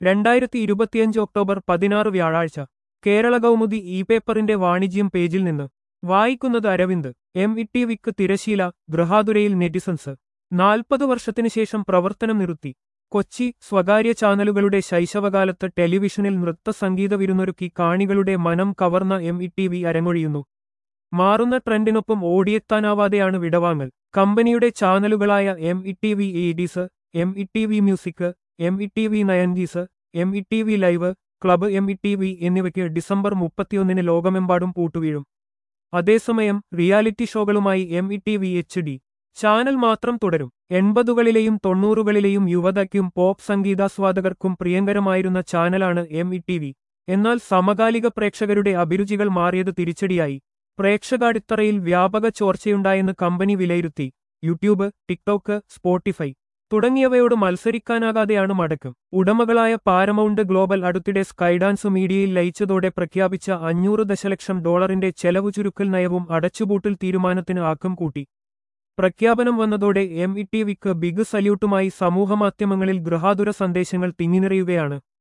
രണ്ടായിരത്തി ഇരുപത്തിയഞ്ച് ഒക്ടോബർ പതിനാറ് വ്യാഴാഴ്ച കേരള കൗമുദി ഇ പേപ്പറിന്റെ വാണിജ്യം പേജിൽ നിന്ന് വായിക്കുന്നത് അരവിന്ദ് എം ഇ ടി വിക്ക് തിരശീല ഗൃഹാതുരയിൽ നെറ്റിസൺസ് നാൽപ്പത് വർഷത്തിനു ശേഷം പ്രവർത്തനം നിർത്തി കൊച്ചി സ്വകാര്യ ചാനലുകളുടെ ശൈശവകാലത്ത് ടെലിവിഷനിൽ നൃത്തസംഗീത വിരുന്നൊരുക്കി കാണികളുടെ മനം കവർന്ന എം ഇ ടി വി അരങ്ങൊഴിയുന്നു മാറുന്ന ട്രെൻഡിനൊപ്പം ഓടിയെത്താനാവാതെയാണ് വിടവാങ്ങൽ കമ്പനിയുടെ ചാനലുകളായ M E T V eighties M E T V music M E T V nineties M E T V live club M E T V എന്നിവയ്ക്ക് ഡിസംബർ മുപ്പത്തിയൊന്നിന് ലോകമെമ്പാടും പൂട്ടുവീഴും അതേസമയം റിയാലിറ്റി ഷോകളുമായി M E T V H D channel മാത്രം തുടരും എൺപതുകളിലെയും തൊണ്ണൂറുകളിലെയും യുവതയ്ക്കും pop സംഗീതാസ്വാദകർക്കും പ്രിയങ്കരമായിരുന്ന ചാനലാണ് M E T V എന്നാൽ സമകാലിക പ്രേക്ഷകരുടെ അഭിരുചികൾ മാറിയത് തിരിച്ചടിയായി പ്രേക്ഷകാടിത്തറയിൽ വ്യാപക ചോർച്ചയുണ്ടായെന്ന് കമ്പനി വിലയിരുത്തി യൂട്യൂബ് ടിക്ടോക്ക് സ്പോട്ടിഫൈ തുടങ്ങിയവയോട് മത്സരിക്കാനാകാതെയാണ് മടക്കം ഉടമകളായ പാരമൗണ്ട് ഗ്ലോബൽ അടുത്തിടെ സ്കൈഡാൻസ് മീഡിയയിൽ ലയിച്ചതോടെ പ്രഖ്യാപിച്ച അഞ്ഞൂറ് ദശലക്ഷം ഡോളറിന്റെ ചെലവു ചുരുക്കൽ നയവും അടച്ചുപൂട്ടൽ തീരുമാനത്തിന് ആക്കം കൂട്ടി പ്രഖ്യാപനം വന്നതോടെ എം ഇ ടി വിക്ക് ബിഗ് സല്യൂട്ടുമായി സമൂഹമാധ്യമങ്ങളിൽ ഗൃഹാതുര സന്ദേശങ്ങൾ തിങ്ങിനിറയുകയാണ്